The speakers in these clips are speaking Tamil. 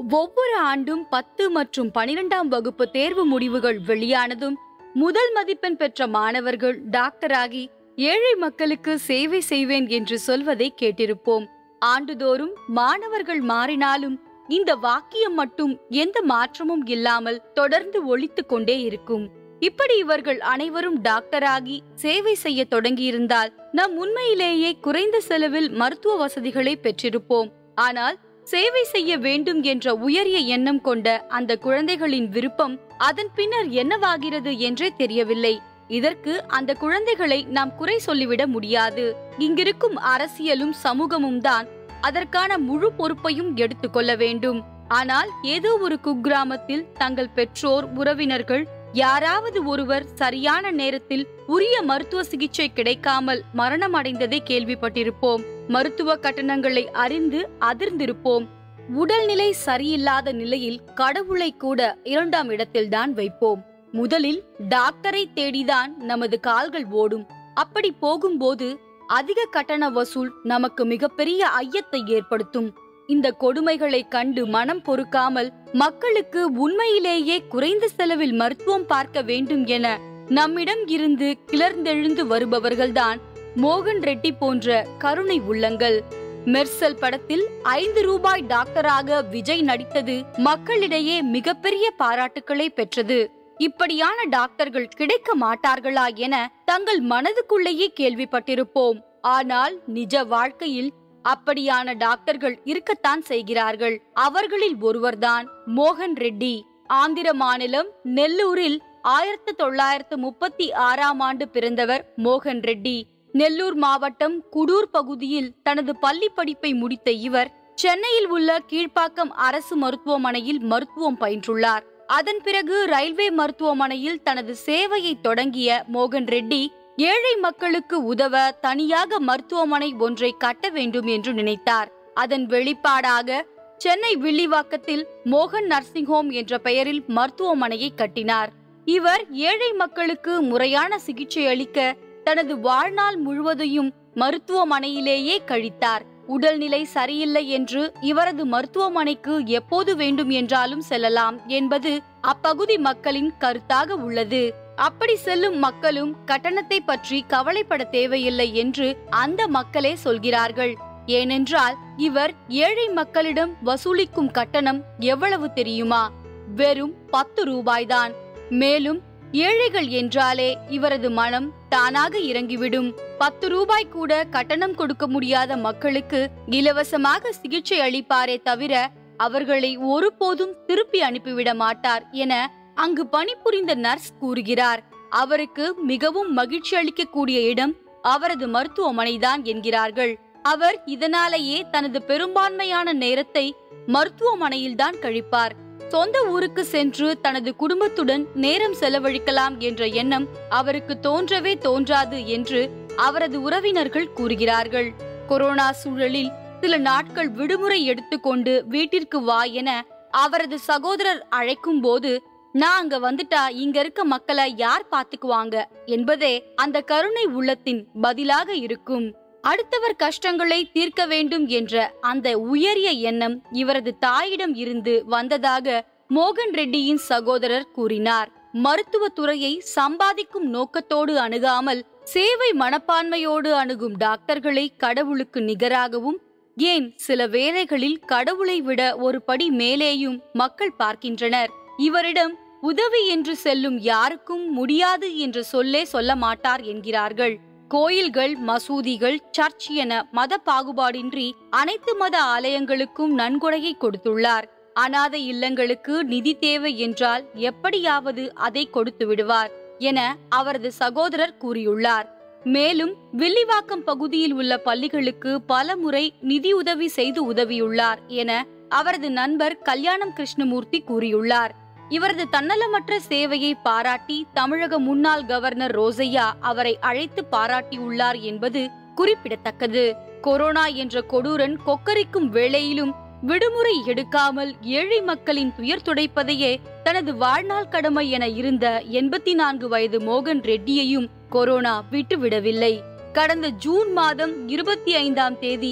ஒவ்வொரு ஆண்டும் பத்து மற்றும் பனிரெண்டாம் வகுப்பு தேர்வு முடிவுகள் வெளியானதும் முதல் மதிப்பெண் பெற்ற மாணவர்கள் டாக்டராகி ஏழை மக்களுக்கு சேவை செய்வேன் என்று சொல்வதை கேட்டிருப்போம் ஆண்டுதோறும் மாணவர்கள் மாறினாலும் இந்த வாக்கியம் மட்டும் எந்த மாற்றமும் இல்லாமல் தொடர்ந்து ஒலித்துக் கொண்டே இருக்கும் இப்படி இவர்கள் அனைவரும் டாக்டராகி சேவை செய்ய தொடங்கியிருந்தால் நாம் உண்மையிலேயே குறைந்த செலவில் மருத்துவ வசதிகளை பெற்றிருப்போம் ஆனால் சேவை செய்ய வேண்டும் என்ற உயரிய எண்ணம் கொண்ட அந்த குழந்தைகளின் விருப்பம் அதன் பின்னர் என்னவாகிறது என்றே தெரியவில்லை இதற்கு அந்த குழந்தைகளை நாம் குறை சொல்லிவிட முடியாது இங்கிருக்கும் அரசியலும் சமூகமும் தான் அதற்கான முழு பொறுப்பையும் எடுத்துக்கொள்ள வேண்டும் ஆனால் ஏதோ ஒரு குக்கிராமத்தில் தங்கள் பெற்றோர் உறவினர்கள் யாராவது ஒருவர் சரியான நேரத்தில் உரிய மருத்துவ சிகிச்சை கிடைக்காமல் மரணம் அடைந்ததை கேள்விப்பட்டிருப்போம் மருத்துவ கட்டணங்களை அறிந்து அதிர்ந்திருப்போம் உடல்நிலை சரியில்லாத நிலையில் கடவுளை கூட இரண்டாம் இடத்தில்தான் வைப்போம் முதலில் டாக்டரை தேடிதான் நமது கால்கள் ஓடும் அப்படி போகும்போது அதிக கட்டண வசூல் நமக்கு மிகப்பெரிய ஐயத்தை ஏற்படுத்தும் இந்த கொடுமைகளை கண்டு மனம் பொறுக்காமல் மக்களுக்கு உண்மையிலேயே குறைந்த செலவில் மருத்துவம் பார்க்க வேண்டும் என நம்மிடம் இருந்து கிளர்ந்தெழுந்து வருபவர்கள்தான் மோகன் ரெட்டி போன்ற கருணை உள்ளங்கள் மெர்சல் படத்தில் ஐந்து ரூபாய் டாக்டராக விஜய் நடித்தது மக்களிடையே மிகப்பெரிய பாராட்டுக்களை பெற்றது இப்படியான டாக்டர்கள் கிடைக்க மாட்டார்களா என தங்கள் மனதுக்குள்ளேயே கேள்விப்பட்டிருப்போம் ஆனால் நிஜ வாழ்க்கையில் அப்படியான டாக்டர்கள் இருக்கத்தான் செய்கிறார்கள் அவர்களில் ஒருவர்தான் மோகன் ரெட்டி ஆந்திர மாநிலம் நெல்லூரில் ஆயிரத்து தொள்ளாயிரத்து முப்பத்தி ஆறாம் ஆண்டு பிறந்தவர் மோகன் ரெட்டி நெல்லூர் மாவட்டம் குடூர் பகுதியில் தனது பள்ளி படிப்பை முடித்த இவர் சென்னையில் உள்ள கீழ்ப்பாக்கம் அரசு மருத்துவமனையில் மருத்துவம் பயின்றுள்ளார் அதன் பிறகு ரயில்வே மருத்துவமனையில் தனது சேவையை தொடங்கிய மோகன் ரெட்டி ஏழை மக்களுக்கு உதவ தனியாக மருத்துவமனை ஒன்றை கட்ட வேண்டும் என்று நினைத்தார் அதன் வெளிப்பாடாக சென்னை வில்லிவாக்கத்தில் மோகன் நர்சிங் ஹோம் என்ற பெயரில் மருத்துவமனையை கட்டினார் இவர் ஏழை மக்களுக்கு முறையான சிகிச்சை அளிக்க தனது வாழ்நாள் முழுவதையும் மருத்துவமனையிலேயே கழித்தார் உடல்நிலை சரியில்லை என்று இவரது மருத்துவமனைக்கு எப்போது வேண்டும் என்றாலும் செல்லலாம் என்பது அப்பகுதி மக்களின் கருத்தாக உள்ளது அப்படி செல்லும் மக்களும் கட்டணத்தை பற்றி கவலைப்பட தேவையில்லை என்று அந்த மக்களே சொல்கிறார்கள் ஏனென்றால் இவர் ஏழை மக்களிடம் வசூலிக்கும் கட்டணம் எவ்வளவு தெரியுமா வெறும் பத்து ரூபாய்தான் மேலும் ஏழைகள் என்றாலே இவரது மனம் தானாக இறங்கிவிடும் பத்து ரூபாய் கூட கட்டணம் கொடுக்க முடியாத மக்களுக்கு இலவசமாக சிகிச்சை அளிப்பாரே தவிர அவர்களை ஒருபோதும் திருப்பி அனுப்பிவிட மாட்டார் என அங்கு பணிபுரிந்த நர்ஸ் கூறுகிறார் அவருக்கு மிகவும் மகிழ்ச்சி அளிக்கக்கூடிய இடம் அவரது மருத்துவமனைதான் என்கிறார்கள் அவர் இதனாலேயே தனது பெரும்பான்மையான நேரத்தை மருத்துவமனையில்தான் கழிப்பார் சொந்த ஊருக்கு சென்று தனது குடும்பத்துடன் நேரம் செலவழிக்கலாம் என்ற எண்ணம் அவருக்கு தோன்றவே தோன்றாது என்று அவரது உறவினர்கள் கூறுகிறார்கள் கொரோனா சூழலில் சில நாட்கள் விடுமுறை எடுத்துக்கொண்டு வீட்டிற்கு வா என அவரது சகோதரர் அழைக்கும் போது நான் அங்க வந்துட்டா இங்க இருக்க மக்களை யார் பாத்துக்குவாங்க என்பதே அந்த கருணை உள்ளத்தின் பதிலாக இருக்கும் அடுத்தவர் கஷ்டங்களை தீர்க்க வேண்டும் என்ற அந்த உயரிய எண்ணம் இவரது தாயிடம் இருந்து வந்ததாக மோகன் ரெட்டியின் சகோதரர் கூறினார் மருத்துவ துறையை சம்பாதிக்கும் நோக்கத்தோடு அணுகாமல் சேவை மனப்பான்மையோடு அணுகும் டாக்டர்களை கடவுளுக்கு நிகராகவும் ஏன் சில வேளைகளில் கடவுளை விட ஒரு படி மேலேயும் மக்கள் பார்க்கின்றனர் இவரிடம் உதவி என்று செல்லும் யாருக்கும் முடியாது என்ற சொல்லே சொல்ல மாட்டார் என்கிறார்கள் கோயில்கள் மசூதிகள் சர்ச் என மத பாகுபாடின்றி அனைத்து மத ஆலயங்களுக்கும் நன்கொடையை கொடுத்துள்ளார் அனாதை இல்லங்களுக்கு நிதி தேவை என்றால் எப்படியாவது அதை கொடுத்து விடுவார் என அவரது சகோதரர் கூறியுள்ளார் மேலும் வில்லிவாக்கம் பகுதியில் உள்ள பள்ளிகளுக்கு பல முறை நிதியுதவி செய்து உதவியுள்ளார் என அவரது நண்பர் கல்யாணம் கிருஷ்ணமூர்த்தி கூறியுள்ளார் இவரது தன்னலமற்ற சேவையை பாராட்டி தமிழக முன்னாள் கவர்னர் ரோசையா அவரை அழைத்து பாராட்டியுள்ளார் என்பது குறிப்பிடத்தக்கது கொரோனா என்ற கொடூரன் கொக்கரிக்கும் வேளையிலும் விடுமுறை எடுக்காமல் ஏழை மக்களின் துயர் துடைப்பதையே தனது வாழ்நாள் கடமை என இருந்த எண்பத்தி நான்கு வயது மோகன் ரெட்டியையும் கொரோனா விட்டுவிடவில்லை கடந்த ஜூன் மாதம் இருபத்தி ஐந்தாம் தேதி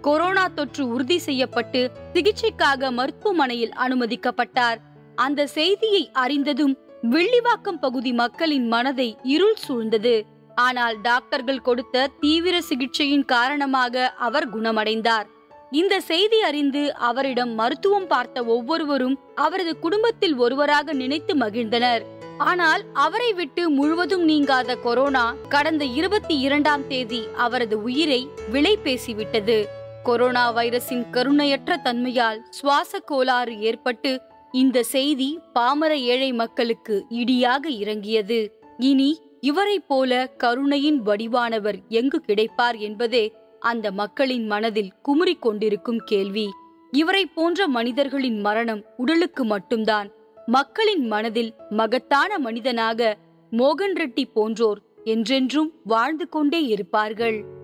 கொரோனா தொற்று உறுதி செய்யப்பட்டு சிகிச்சைக்காக மருத்துவமனையில் அனுமதிக்கப்பட்டார் அந்த செய்தியை அறிந்ததும் வெள்ளிவாக்கம் பகுதி மக்களின் மனதை இருள் சூழ்ந்தது ஆனால் டாக்டர்கள் கொடுத்த தீவிர சிகிச்சையின் காரணமாக அவர் குணமடைந்தார் இந்த செய்தி அறிந்து அவரிடம் மருத்துவம் பார்த்த ஒவ்வொருவரும் அவரது குடும்பத்தில் ஒருவராக நினைத்து மகிழ்ந்தனர் ஆனால் அவரை விட்டு முழுவதும் நீங்காத கொரோனா கடந்த இருபத்தி இரண்டாம் தேதி அவரது உயிரை விலை பேசிவிட்டது கொரோனா வைரஸின் கருணையற்ற தன்மையால் சுவாச கோளாறு ஏற்பட்டு இந்த செய்தி பாமர ஏழை மக்களுக்கு இடியாக இறங்கியது இனி இவரைப் போல கருணையின் வடிவானவர் எங்கு கிடைப்பார் என்பதே அந்த மக்களின் மனதில் குமுறிக் கொண்டிருக்கும் கேள்வி இவரை போன்ற மனிதர்களின் மரணம் உடலுக்கு மட்டும்தான் மக்களின் மனதில் மகத்தான மனிதனாக மோகன் ரெட்டி போன்றோர் என்றென்றும் வாழ்ந்து கொண்டே இருப்பார்கள்